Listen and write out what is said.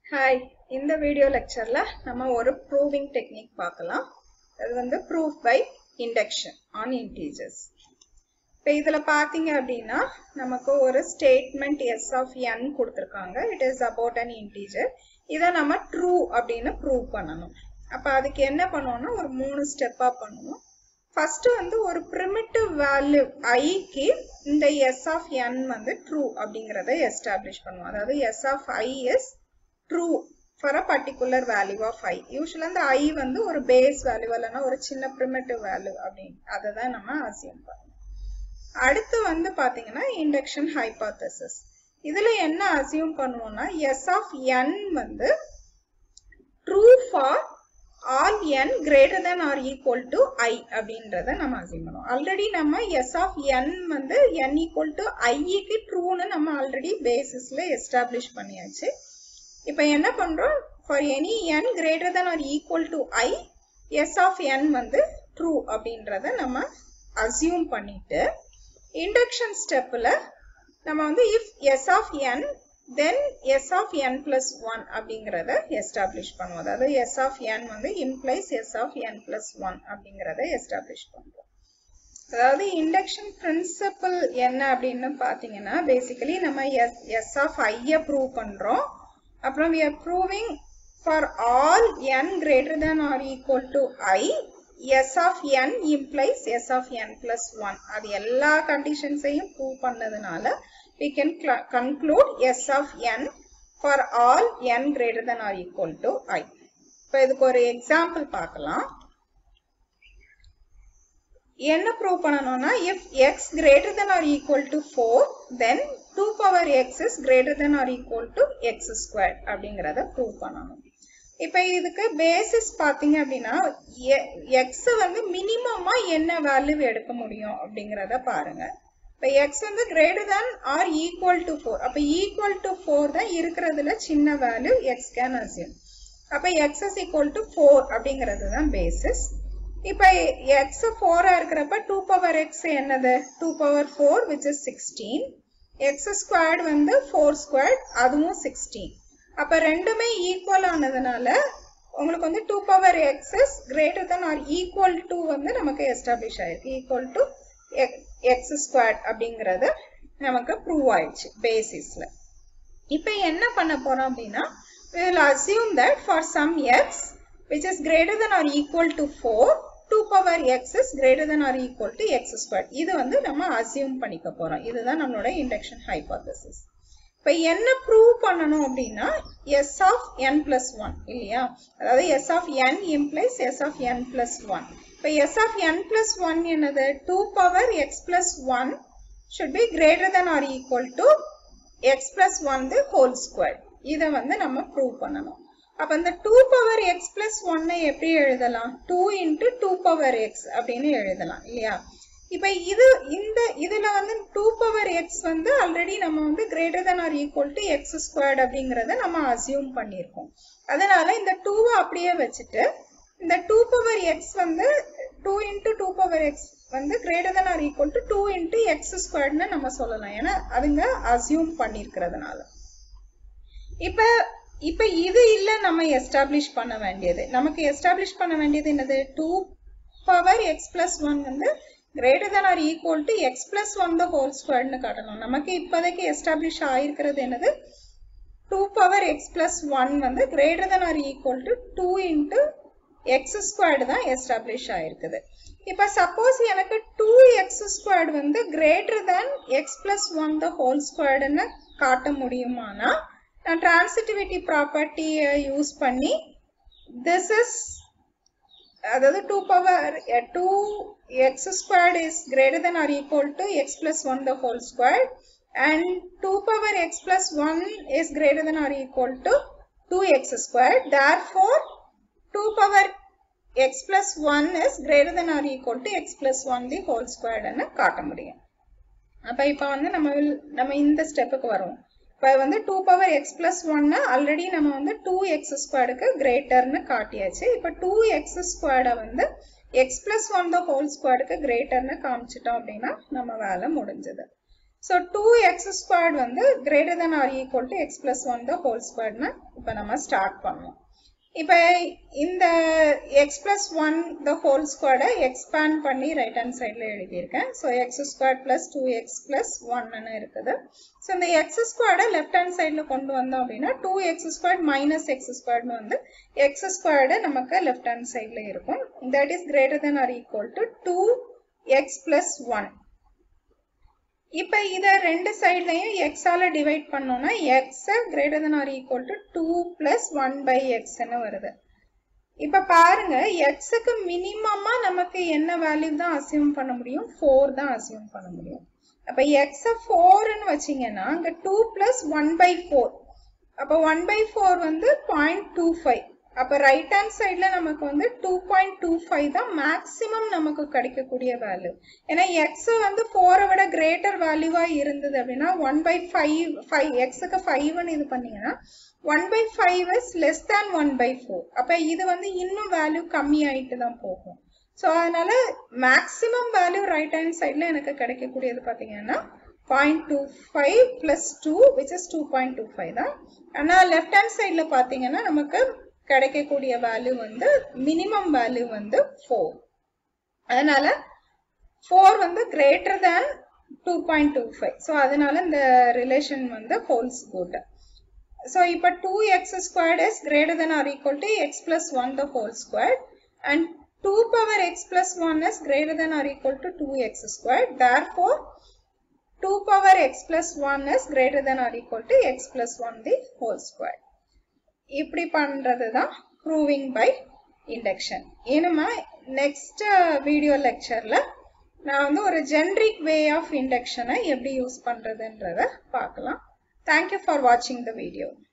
Hi இந்த video லெக்சர்ல நம்ம ஒரு ப்ரூவிங் டெக்னிக் பார்க்கலாம் அது வந்து proof by induction on integers இப்போ இதில் பார்த்தீங்க அப்படின்னா நமக்கு ஒரு ஸ்டேட்மெண்ட் எஸ் ஆஃப் என் கொடுத்துருக்காங்க it is about an integer இதை நம்ம ட்ரூ அப்படின்னு ப்ரூவ் பண்ணணும் அப்போ அதுக்கு என்ன பண்ணுவோம்னா ஒரு மூணு ஸ்டெப்பாக பண்ணுவோம் ஃபர்ஸ்ட் வந்து ஒரு ப்ரிமிட்டிவ் வேல்யூ ஐக்கு இந்த எஸ் ஆஃப் என் வந்து ட்ரூ அப்படிங்கிறத எஸ்டாப்ளிஷ் பண்ணுவோம் அதாவது S of i is true for a particular value of i யூஸ்வலாக இந்த ஐ வந்து ஒரு பேஸ் வேல்யூ இல்லைன்னா ஒரு சின்ன ப்ரிமிட்டிவ் வேல்யூ அப்படின்னு அதை தான் நம்ம அசியம் பண்ணணும் அடுத்து வந்து பார்த்தீங்கன்னா இண்டக்ஷன் ஹைபாத்தசிஸ் இதில் என்ன அசியூம் பண்ணுவோம்னா எஸ் ஆஃப் என் வந்து true for all n greater than or equal to i அப்படின்றத நம்ம அசியூம் பண்ணுவோம் ஆல்ரெடி நம்ம எஸ் ஆஃப் என் வந்து என் ஈக்குவல் டு ஐக்கு ட்ரூன்னு நம்ம ஆல்ரெடி பேசிஸில் எஸ்டாப்ளிஷ் பண்ணியாச்சு இப்போ என்ன பண்ணுறோம் for any n greater than or equal to i S of n வந்து ட்ரூ அப்படின்றத நம்ம அசியூம் பண்ணிட்டு இண்டக்ஷன் ஸ்டெப்பில் நம்ம வந்து if S of n then S of n plus one அப்படிங்கிறத எஸ்டாப்ளிஷ் பண்ணுவோம் அதாவது எஸ் ஆஃப் என் வந்து implies S of n plus one அப்படிங்கிறத எஸ்டாப்ளிஷ் பண்ணுறோம் அதாவது இண்டக்ஷன் பிரின்சிபிள் என்ன அப்படின்னு பார்த்தீங்கன்னா பேசிக்கலி நம்ம எஸ் எஸ் ஆஃப் ஐயை ப்ரூவ் பண்ணுறோம் அப்புறம் we are proving for all n greater than or equal to i S of n implies S of n plus one அது எல்லா கண்டிஷன்ஸையும் ப்ரூவ் பண்ணதுனால we can conclude s of n for all n greater than or equal to i. இப்போ இதுக்கு ஒரு example பார்க்கலாம் என்ன prove பண்ணணும்னா if x greater than or equal to four then two power x is greater than or equal to x square அப்படிங்கிறத prove பண்ணணும் இப்போ இதுக்கு பேசிஸ் பார்த்தீங்க அப்படின்னா எக்ஸ் வந்து மினிமமா என்ன வேல்யூ எடுக்க முடியும் அப்படிங்கிறத பாருங்க இப்போ எக்ஸ் வந்து greater than or equal to four அப்போ ஈக்குவல் டு ஃபோர் தான் இருக்கிறதுல சின்ன வேல்யூ எக்ஸ் கேன் அசியூம் அப்போ x is equal to four அப்படிங்கிறது தான் பேசிஸ் இப்போ எக்ஸ் ஃபோராக இருக்கிறப்ப டூ பவர் எக்ஸ் என்னது two power four which is sixteen x squared வந்து ஃபோர் ஸ்கொயர்ட் அதுவும் சிக்ஸ்டீன் அப்போ ரெண்டுமே ஈக்குவல் ஆனதுனால உங்களுக்கு வந்து two power x is greater than or equal to வந்து நமக்கு எஸ்டாப்ளிஷ் ஆயிருக்கு ஈக்குவல் டு எக்ஸ் ஸ்கொயர் அப்படிங்கிறது நமக்கு ப்ரூவ் ஆயிடுச்சு பேசிஸ்ல இப்போ என்ன பண்ண போறோம் அப்படின்னா we will assume that for some x which is greater than or equal to 4 2 power x is greater than or equal to x squared இது வந்து நம்ம assume பண்ணிக்க போறோம் இதுதான் நம்மளோட induction hypothesis இப்போ என்ன ப்ரூவ் பண்ணணும் அப்படின்னா s of n plus 1 இல்லையா அதாவது s of n implies s of n plus 1 இப்போ s of n plus 1 என்னது 2 power x plus 1 should be greater than or equal to x plus 1 the whole square இதை வந்து நம்ம prove பண்ணணும் அப்போ இந்த 2 பவர் x plus 1 எப்படி எழுதலாம் 2 இன்ட்டு டூ பவர் எக்ஸ் அப்படின்னு எழுதலாம் இல்லையா இப்போ இது இந்த இதில் வந்து டூ பவர் எக்ஸ் வந்து ஆல்ரெடி நம்ம வந்து greater than or equal to x squared அப்படிங்கிறத நம்ம அசியூம் பண்ணியிருக்கோம் அதனால இந்த டூவை அப்படியே வச்சுட்டு இந்த டூ பவர் எக்ஸ் வந்து two into two power x வந்து greater than or equal to two into x ஸ்கொயர்ட்னு நம்ம சொல்லலாம் ஏன்னா அதுங்க அசியூம் பண்ணியிருக்கிறதுனால இப்போ இப்போ இது இல்லை நம்ம எஸ்டாப்ளிஷ் பண்ண வேண்டியது நமக்கு எஸ்டாப்ளிஷ் பண்ண வேண்டியது என்னது two power x plus one வந்து greater than or equal to x plus one the whole ஸ்கொயர்னு காட்டணும் நமக்கு இப்போதைக்கு எஸ்டாப்ளிஷ் ஆயிருக்கிறது என்னது two power x plus one வந்து greater than or equal to two into x squared தான் எஸ்டாப்ளிஷ் ஆயிருக்குது இப்போ சப்போஸ் எனக்கு டூ எக்ஸ் ஸ்கொயர்டு வந்து greater than x plus one the whole ஸ்கொயர்டுன்னு காட்ட முடியுமானா நான் டிரான்சிட்டிவிட்டி ப்ராப்பர்ட்டியை யூஸ் பண்ணி திஸ் இஸ் அதாவது two power two x squared is greater than or equal to x plus one the whole square and 2 power x plus 1 is greater than or equal to 2x squared. Therefore, 2 power x plus 1 is greater than or equal to x plus 1 the whole squared ன்னு காட்ட முடியும் அப்போ இப்போ வந்து நம்ம நம்ம இந்த ஸ்டெப்புக்கு வருவோம் இப்போ வந்து டூ பவர் எக்ஸ் பிளஸ் ஒன்னு ஆல்ரெடி நம்ம வந்து டூ எக்ஸ் ஸ்கொயர்டுக்கு கிரேட்டர்னு காட்டியாச்சு இப்போ டூ எக்ஸ் ஸ்கொயர்டை வந்து x plus one the whole ஸ்கொயர்டுக்கு கிரேட்டர்னு காமிச்சிட்டோம் அப்படின்னா நம்ம வேலை முடிஞ்சது ஸோ டூ எக்ஸ் ஸ்கொயர்ட் வந்து greater than or equal to x plus one the whole ஸ்கொயர்ட்னு இப்போ நம்ம ஸ்டார்ட் பண்ணோம் இப்போ இந்த x plus one the whole ஸ்கொயர்டை எக்ஸ்பேண்ட் பண்ணி ரைட் ஹேண்ட் சைடில் எழுதியிருக்கேன் so x square plus two x plus ஒன்னு இருக்குது ஸோ இந்த எக்ஸ் ஸ்கொயர்டை லெஃப்ட் ஹேண்ட் சைடில் கொண்டு வந்தோம் அப்படின்னா two x square minus x ஸ்கொயர்னு வந்து எக்ஸ் ஸ்கொயர்டு நமக்கு லெஃப்ட் ஹேண்ட் சைடில் இருக்கும் that is greater than or equal to two x plus one இப்போ இதை ரெண்டு சைட்லையும் எக்ஸால டிவைட் பண்ணோம்னா x greater than or equal to two plus one by எக்ஸ்ன்னு வருது இப்போ பாருங்க எக்ஸுக்கு மினிமமா நமக்கு என்ன வேல்யூ தான் அசியூம் பண்ண முடியும் ஃபோர் தான் அசியூம் பண்ண முடியும் அப்போ எக்ஸை ஃபோர்னு வச்சிங்கன்னா அங்கே two plus one by four அப்போ ஒன் பை ஃபோர் வந்து பாயிண்ட் டூ ஃபைவ் அப்போ ரைட் ஹேண்ட் சைடில் நமக்கு வந்து டூ பாயிண்ட் டூ ஃபைவ் தான் மேக்ஸிமம் நமக்கு கிடைக்கக்கூடிய வேல்யூ ஏன்னா எக்ஸ் வந்து ஃபோரை விட கிரேட்டர் வேல்யூவாக இருந்தது அப்படின்னா ஒன் பை ஃபைவ் ஃபைவ் எக்ஸுக்கு ஃபைவ்னு இது பண்ணீங்கன்னா one by five is less than one by four அப்போ இது வந்து இன்னும் வேல்யூ கம்மி ஆகிட்டு தான் போகும் ஸோ அதனால மேக்ஸிமம் வேல்யூ ரைட் ஹேண்ட் சைடில் எனக்கு கிடைக்கக்கூடியது பார்த்தீங்கன்னா point two five plus two which is two point two five தான் ஆனால் லெஃப்ட் ஹேண்ட் சைடில் பார்த்தீங்கன்னா நமக்கு கிடைக்கக்கூடிய வேல்யூ வந்து மினிமம் வேல்யூ வந்து ஃபோர் அதனால ஃபோர் வந்து greater than two point two five so அதனால இந்த ரிலேஷன் வந்து ஹோல்ஸ் குட் ஸோ இப்போ two x squared is greater than or equal to x plus one the whole squared and two power x plus one is greater than or equal to two x squared therefore two power x plus one is greater than or equal to x plus one the whole squared இப்படி பண்ணுறது தான் proving by induction இனிமே next video லெக்சரில் நான் வந்து ஒரு generic way of இண்டக்ஷனை எப்படி use பண்ணுறதுன்றத பார்க்கலாம் தேங்க்யூ ஃபார் வாட்சிங் த வீடியோ